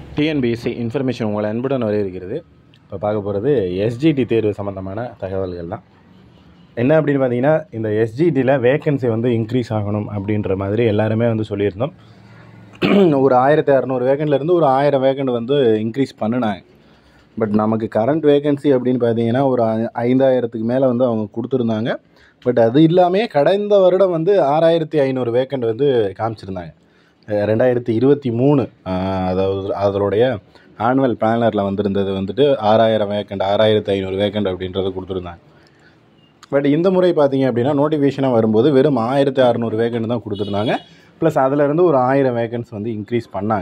TNPSC information உங்களை அன்புடன் வரவேற்கிறது இப்போ பார்க்க போகிறது எஸ்ஜிடி தேர்வு சம்மந்தமான தகவல்கள் தான் என்ன அப்படின்னு பார்த்தீங்கன்னா இந்த எஸ்ஜிடியில் வேக்கன்சி வந்து இன்க்ரீஸ் ஆகணும் அப்படின்ற மாதிரி எல்லாருமே வந்து சொல்லியிருந்தோம் ஒரு ஆயிரத்தி அறநூறு வேக்கண்ட்லேருந்து ஒரு ஆயிரம் வேக்கண்ட் வந்து இன்க்ரீஸ் பண்ணினாங்க பட் நமக்கு கரண்ட் வேகன்சி அப்படின்னு பார்த்தீங்கன்னா ஒரு ஐ- ஐந்தாயிரத்துக்கு மேலே வந்து அவங்க கொடுத்துருந்தாங்க பட் அது இல்லாமல் கடந்த வருடம் வந்து ஆறாயிரத்தி ஐநூறு வேக்கண்ட் வந்து காமிச்சிருந்தாங்க அஹ் ரெண்டாயிரத்தி இருபத்தி மூணு அஹ் அதாவது அதனுடைய ஆனுவல் பிளானரில் வந்திருந்தது வந்துட்டு ஆறாயிரம் வேக்கண்ட் ஆறாயிரத்தி ஐநூறு வேக்கண்ட் அப்படின்றத கொடுத்துருந்தாங்க பட் இந்த முறை பார்த்தீங்க அப்படின்னா நோட்டிஃபிகேஷனாக வரும்போது வெறும் ஆயிரத்தி அறநூறு வேக்கண்ட் தான் கொடுத்துருந்தாங்க ப்ளஸ் அதிலேருந்து ஒரு ஆயிரம் வேக்கன்ஸ் வந்து இன்க்ரீஸ் பண்ணாங்க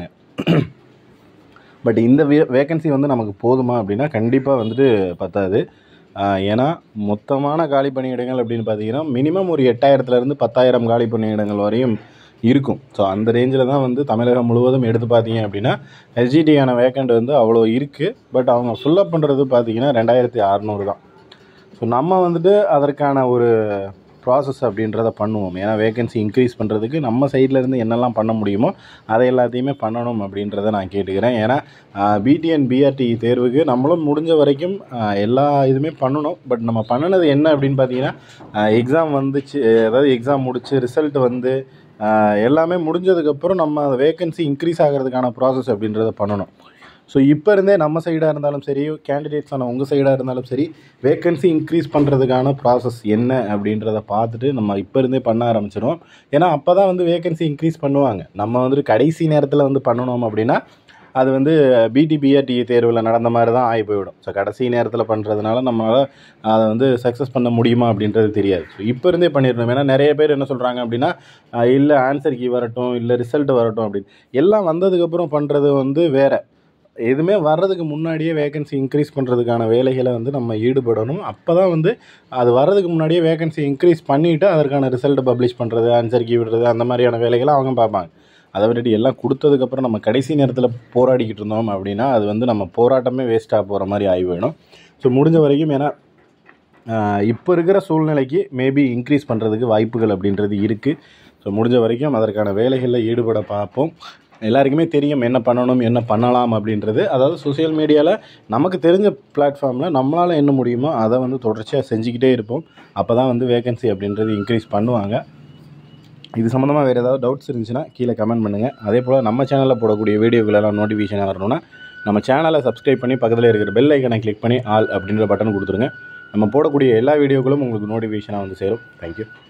பட் இந்த வே வேகன்சி வந்து நமக்கு போதுமா அப்படின்னா கண்டிப்பாக வந்துட்டு பத்தாது ஆஹ் ஏன்னா மொத்தமான காலி பணியிடங்கள் அப்படின்னு பார்த்தீங்கன்னா மினிமம் ஒரு எட்டாயிரத்துலேருந்து பத்தாயிரம் காலி பணியிடங்கள் வரையும் இருக்கும் ஸோ அந்த ரேஞ்சில் தான் வந்து தமிழகம் முழுவதும் எடுத்து பார்த்தீங்க அப்படின்னா எஸ்ஜிடியான வேக்கண்ட் வந்து அவ்வளோ இருக்குது பட் அவங்க ஃபில்லப் பண்ணுறது பார்த்தீங்கன்னா ரெண்டாயிரத்தி அறநூறு தான் ஸோ நம்ம வந்துட்டு அதற்கான ஒரு ப்ராசஸ் அப்படின்றத பண்ணுவோம் ஏன்னா வேகன்சி இன்க்ரீஸ் பண்ணுறதுக்கு நம்ம சைடில் இருந்து என்னெல்லாம் பண்ண முடியுமோ அதை எல்லாத்தையுமே பண்ணணும் அப்படின்றத நான் கேட்டுக்கிறேன் ஏன்னா பிடிஎன் பிஆர்டி தேர்வுக்கு நம்மளும் முடிஞ்ச வரைக்கும் ஆஹ், எல்லா இதுவுமே பண்ணணும் பட் நம்ம பண்ணினது என்ன அப்படின்னு பார்த்தீங்கன்னா எக்ஸாம் வந்துச்சு அதாவது எக்ஸாம் முடிச்சு ரிசல்ட் வந்து ஆஹ், எல்லாமே முடிஞ்சதுக்கப்புறம் நம்ம வேகன்சி இன்க்ரீஸ் ஆகிறதுக்கான ப்ராசஸ் அப்படின்றத பண்ணணும் ஸோ இப்போ இருந்தே நம்ம சைடாக இருந்தாலும் சரி கேண்டிடேட்ஸான உங்கள் சைடாக இருந்தாலும் சரி வேக்கன்சி இன்க்ரீஸ் பண்ணுறதுக்கான ப்ராசஸ் என்ன அப்படின்றத பார்த்துட்டு நம்ம இப்போ இருந்தே பண்ண ஆரம்பிச்சிடும் ஏன்னா அப்போ தான் வந்து வேகன்சி இன்க்ரீஸ் பண்ணுவாங்க நம்ம வந்துட்டு கடைசி நேரத்தில் வந்து பண்ணணும் அப்படின்னா அது வந்து பிடிபிஆர்டி தேர்வில் நடந்த மாதிரி தான் ஆகி போய்விடும் ஸோ கடைசி நேரத்தில் பண்ணுறதுனால நம்மளால் அதை வந்து சக்ஸஸ் பண்ண முடியுமா அப்படின்றது தெரியாது ஸோ இப்போ இருந்தே பண்ணிடணும் ஏன்னா நிறைய பேர் என்ன சொல்கிறாங்க அப்படின்னா இல்லை ஆன்சர் கீ வரட்டும் இல்லை ரிசல்ட் வரட்டும் அப்படின்னு எல்லாம் வந்ததுக்கப்புறம் பண்ணுறது வந்து வேறு எதுவுமே வர்றதுக்கு முன்னாடியே வேகன்சி இன்க்ரீஸ் பண்ணுறதுக்கான வேலைகளை வந்து நம்ம ஈடுபடணும் அப்போ தான் வந்து அது வர்றதுக்கு முன்னாடியே வேகன்சி இன்க்ரீஸ் பண்ணிவிட்டு அதற்கான ரிசல்ட் பப்ளிஷ் பண்ணுறது ஆன்சர் கீ விடுறது அந்த மாதிரியான வேலைகளை அவங்க பார்ப்பாங்க அதை விட்டுட்டு எல்லாம் கொடுத்ததுக்கப்புறம் நம்ம கடைசி நேரத்தில் போராடிக்கிட்டு இருந்தோம் அப்படின்னா அது வந்து நம்ம போராட்டமே வேஸ்ட்டாக போகிற மாதிரி ஆகி போயிடும் ஸோ முடிஞ்ச வரைக்கும் ஏன்னா இப்போ இருக்கிற சூழ்நிலைக்கு மேபி இன்க்ரீஸ் பண்ணுறதுக்கு வாய்ப்புகள் அப்படின்றது இருக்குது ஸோ முடிஞ்ச வரைக்கும் அதற்கான வேலைகளில் ஈடுபட பார்ப்போம் எல்லாருக்குமே தெரியும் என்ன பண்ணணும் என்ன பண்ணலாம் அப்படின்றது அதாவது சோஷியல் மீடியாவில் நமக்கு தெரிஞ்ச பிளாட்ஃபார்மில் நம்மளால் என்ன முடியுமோ அதை வந்து தொடர்ச்சியாக செஞ்சுக்கிட்டே இருப்போம் அப்போ தான் வந்து வேகன்சி அப்படின்றது இன்க்ரீஸ் பண்ணுவாங்க இது சம்மந்தமாக வேறு ஏதாவது டவுட்ஸ் இருந்துச்சுன்னா கீழே கமெண்ட் பண்ணுங்கள் அதே போல் நம்ம சேனலில் போடக்கூடிய வீடியோக்கள் எல்லாம் நோட்டிஃபிகேஷன் வரணும்னா நம்ம சேனலை சப்ஸ்கிரைப் பண்ணி பக்கத்தில் இருக்கிற பெல் ஐக்கனை கிளிக் பண்ணி ஆல் அப்படின்ற பட்டன் கொடுத்துருங்க நம்ம போடக்கூடிய எல்லா வீடியோக்களும் உங்களுக்கு நோட்டிஃபிகேஷனாக வந்து சேரும் தேங்க்யூ